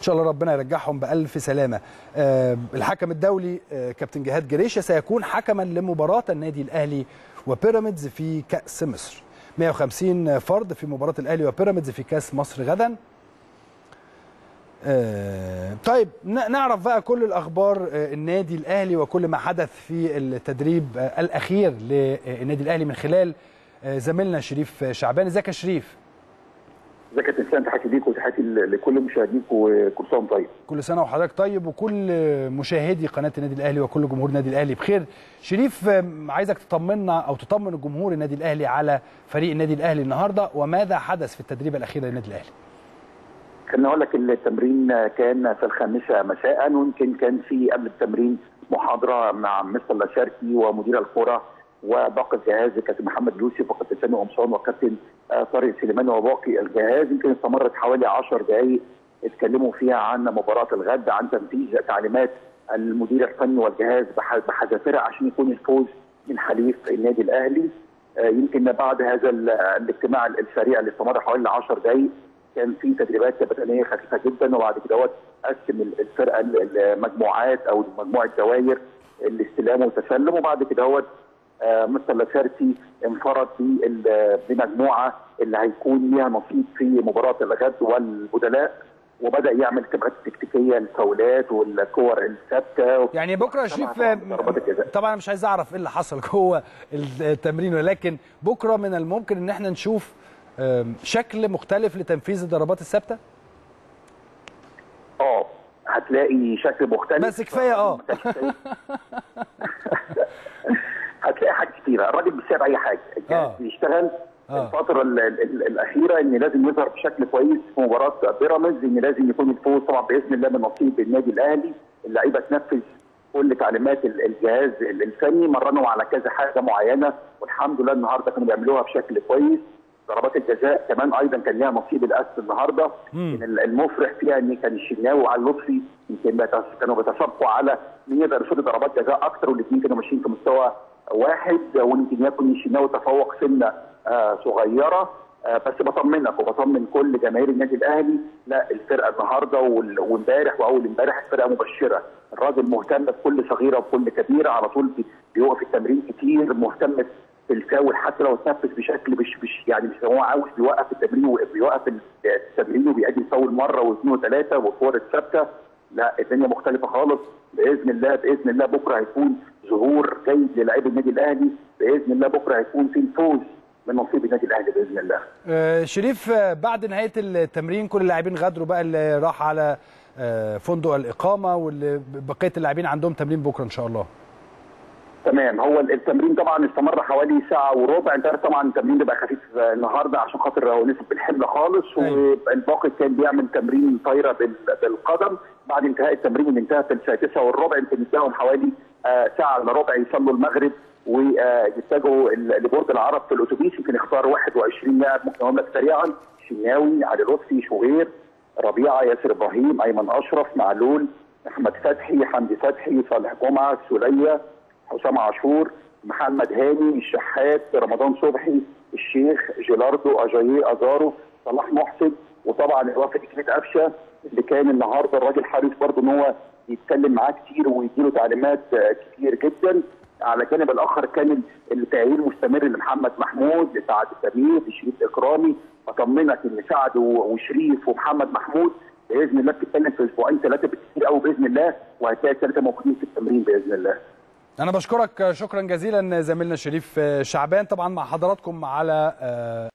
شاء الله ربنا يرجعهم بالف سلامه آه، الحكم الدولي آه، كابتن جهاد جريشه سيكون حكما لمباراه النادي الاهلي وبيراميدز في كاس مصر 150 فرد في مباراه الاهلي وبيراميدز في كاس مصر غدا آه، طيب ن- نعرف بقى كل الاخبار آه، النادي الاهلي وكل ما حدث في التدريب آه، الاخير للنادي الاهلي من خلال آه، زميلنا شريف شعبان ازيك يا شريف ازيك يا تسلم تحياتي ليك وتحياتي ل- لكل مشاهديك وكل سنه وانت طيب كل سنه وحضرتك طيب وكل مشاهدي قناه النادي الاهلي وكل جمهور النادي الاهلي بخير شريف آم، عايزك تطمنا او تطمن الجمهور النادي الاهلي على فريق النادي الاهلي النهارده وماذا حدث في التدريب الاخير للنادي الاهلي خليني اقول لك التمرين كان في الخامسه مساء ويمكن كان في قبل التمرين محاضره مع مستر لاشاركي ومدير الكره وباقي الجهاز كابتن محمد يوسف وكابتن سامي قمصان وكابتن آه، طارق سليمان وباقي الجهاز يمكن استمرت حوالي 10 دقائق اتكلموا فيها عن مباراه الغد عن تنفيذ تعليمات المدير الفني والجهاز بح- بحذافيرها عشان يكون الفوز من حليف النادي الاهلي آه، يمكن بعد هذا ال- الاجتماع السريع اللي استمر حوالي 10 دقائق كان في تدريبات بدنيه خفيفه جدا وبعد كده هو قسم الفرقه المجموعات او مجموعه دوائر الاستلام والتسلم وبعد كده هو آه، مستر لاسارتي انفرد بال- بمجموعه اللي هيكون ليها نصيب في مباراه الغد والبدلاء وبدا يعمل تبعات تكتيكيه الفاولات والكور الثابته يعني بكره يا شريف طبعاً ضربات الجزاء. طبعا أنا مش عايز اعرف ايه اللي حصل جوه التمرين ولكن بكره من الممكن ان احنا نشوف آم، شكل مختلف لتنفيذ الضربات الثابته اه هتلاقي شكل مختلف بس كفاية اه. هتلاقي حاجات كتيره الراجل بيساب اي حاجه الجهاز اه. بيشتغل اه. الفتره ال- ال- الاخيره ان لازم يظهر بشكل كويس في مباراه بيراميدز ان لازم يكون الفوز طبعا باذن الله من نصيب النادي الاهلي اللعيبه تنفذ كل تعليمات ال- الجهاز ال- الفني مرنوا على كذا حاجه معينه والحمد لله النهارده كانوا بيعملوها بشكل كويس ضربات الجزاء كمان ايضا كان ليها نصيب الاسد النهارده مم. من ال- المفرح فيها ان كان الشناوي وعلى اللطفي يمكن بيتس- كانوا بيتسابقوا على مين يقدر يشوط ضربات جزاء اكتر والاثنين كانوا ماشيين في مستوى واحد ويمكن يكون الشناوي تفوق سنه آه صغيره آه بس بطمنك وبطمن كل جماهير النادي الاهلي لا الفرقه النهارده وال- وامبارح واول امبارح الفرقه مبشره الراجل مهتم بكل صغيره وكل كبيره على طول بي- بيوقف التمرين كتير مهتم بالفاول حتى لو اتنفس بشكل مش مش يعني مش هو عاوز بيوقف التمرين وبيوقف التمرين وبيأدي الفاول مره واثنين وثلاثه والكور الثابته لا الدنيا مختلفه خالص باذن الله باذن الله بكره هيكون ظهور جيد للاعبي النادي الاهلي باذن الله بكره هيكون في الفوز من نصيب النادي الاهلي باذن الله آه، شريف آه، بعد نهايه التمرين كل اللاعبين غادروا بقى اللي راح على آه، فندق الاقامه واللي بقيه اللاعبين عندهم تمرين بكره ان شاء الله تمام هو التمرين طبعا استمر حوالي ساعه وربع انت عارف طبعا التمرين بيبقى خفيف النهارده عشان خاطر هو نسب الحمل خالص أيوة. والباقي كان بيعمل تمرين طايره بال- بالقدم بعد انتهاء التمرين اللي انتهى في الساعه 9 والربع يمكن اداهم حوالي آه، ساعه الا ربع يصلوا المغرب ويتجهوا ال- لبرج العرب في الاتوبيس يمكن اختار 21 لاعب ممكن اقول لك سريعا شناوي علي لطفي شوبير ربيعه ياسر ابراهيم ايمن اشرف معلول احمد فتحي حمدي فتحي صالح جمعه سوليه حسام عاشور محمد هاني الشحات رمضان صبحي الشيخ جيلاردو اجاييه ازارو صلاح محسن وطبعا الوافد كريت قفشه اللي كان النهارده الراجل حريص برضه ان هو يتكلم معاه كتير ويديله تعليمات آه، كتير جدا على الجانب الاخر كان التأهيل مستمر لمحمد محمود لسعد سمير لشريف اكرامي اطمنك ان سعد و- وشريف ومحمد محمود باذن الله بتتكلم في اسبوعين ثلاثه بالكثير قوي باذن الله وهتلاقي الثلاثه موجودين في التمرين باذن الله انا بشكرك شكرا جزيلا زميلنا شريف شعبان طبعا مع حضراتكم على آه،